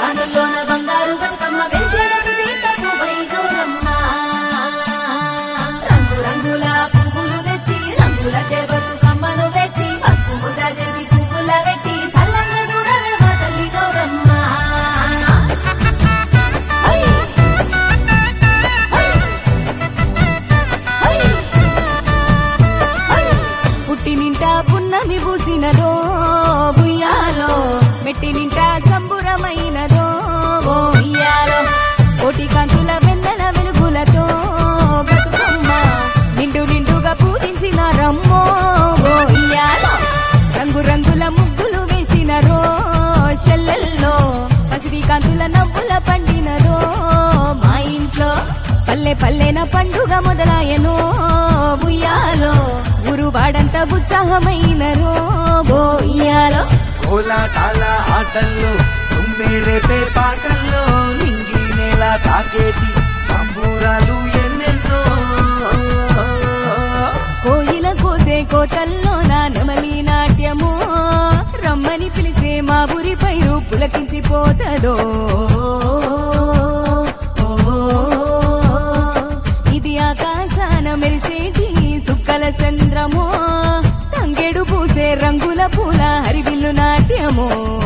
కానుల్లోన బంగారు బతుకమ్మ వెలిసేన ప్రదీప పువ్వై గౌరమ్మ రంగు రంగుల పువ్వులు తెచ్చి రంగులకే బతుకమ్మను తెచ్చి పసుపు ముద్ద చేసి పువ్వుల పెట్టి సల్లంగా చూడవే మా తల్లి గౌరమ్మ హై! హై! హై! హై! పుట్టినింట పున్నమి పూసినదో బుయ్యాలో మెట్టినింట సంబురమైనదో ఓ ఇయ్యాలో కోటి కాంతుల వెన్నెల వెలుగులతో బతుకమ్మ నిండు నిండుగా పూజించిన రమ్మో ఓ ఇయ్యాలో రంగు రంగుల ముగ్గులు వేసినరో షెల్లెల్లో పసిడి కాంతుల నవ్వుల పండినరో మా ఇంట్లో పల్లె పల్లెన పండుగ మొదలాయనో ఉయ్యాలో గురువాడంత ఉత్సాహమైనరో బోయ్యాలో కోలాటాల ఆటల్లో తుమ్మెరేపే పాటల్లో నింగి నేల తాకేటి సంబూరాలు ఎన్నెన్నో కోయిల కోసే కోతల్లో నా నెమలి నాట్యమో రమ్మని పిలిచే మా ఊరి పైరు పులకించిపోతదో ఇది ఆకాశాన మెరిసేటి సుక్కల చంద్రమో తంగెడు పూసే రంగుల పూల హరివిల్లు నాట్యమో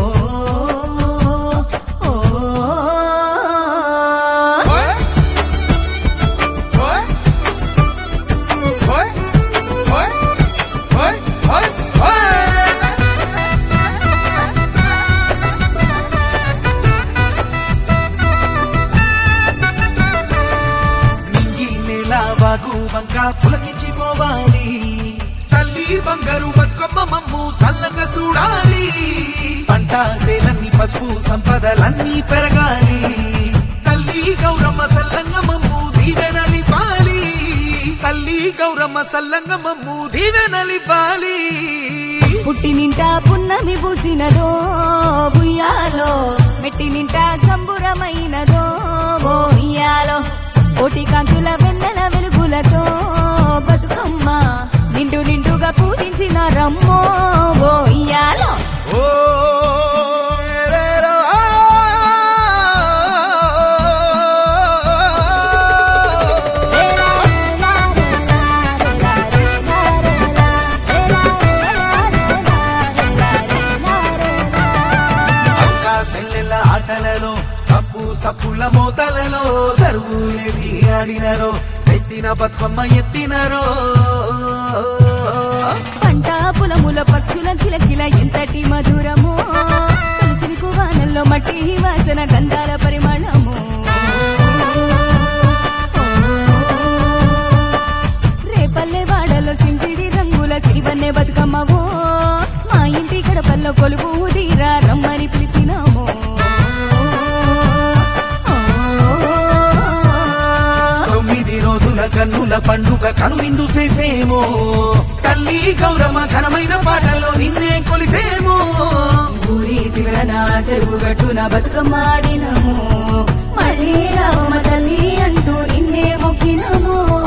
నింగి నేల వాగు వంక పులకించిపోవాలి తల్లి బంగారు బతుకమ్మ మమ్ము సల్లంగా చూడాలి పంట సేలన్ని పసుపు సంపదలన్నీ పెరగాలి తల్లి గౌరమ్మ సల్లంగా మమ్ము దీవెనలిపాలి తల్లి గౌరమ్మ సల్లంగా మమ్ము దీవెనలిపాలి పుట్టినింట పున్నమి పూసినదో ఉయ్యాలో మెట్టినింట సంబురమైనదో ఓ ఇయ్యాలో కోటి కాంతుల వెన్నెల వెలుగులతో బతుకమ్మ నిండు నిండుగా పూజించిన రమ్మో ఓ ఇయ్యాలో ఓ ఎరేరో, ఆ. అంకా సెల్లెల ఆటలలో సప్పు సప్పుల మోతలలో దరువులేసి ఆడినరో ఎత్తిన బతుకమ్మ ఎత్తినరో పంట పొలముల పక్షుల కిలకిల ఎంతటి మధురమో కలిసిన కువానల్లో మట్టి వాసన గంధాల పరిమళము రేపల్లె వాడలో సింపిడి రంగుల సిరివన్నె బతుకమ్మవో మా ఇంటి గడపల్లో కొలుపు తీరా రమ్మని పిలిచినాము తొమ్మిది రోజుల కన్నుల పండుగ కనువిందు చేసేమో తల్లి గౌరమ్మ ఘనమైన పాటలో నిన్నే కొలిసేమో ఊరి శివన చెరువు గట్టున బతుకమ్మాడినము మళ్ళీ రామ తల్లి అంటూ నిన్నే మొక్కినము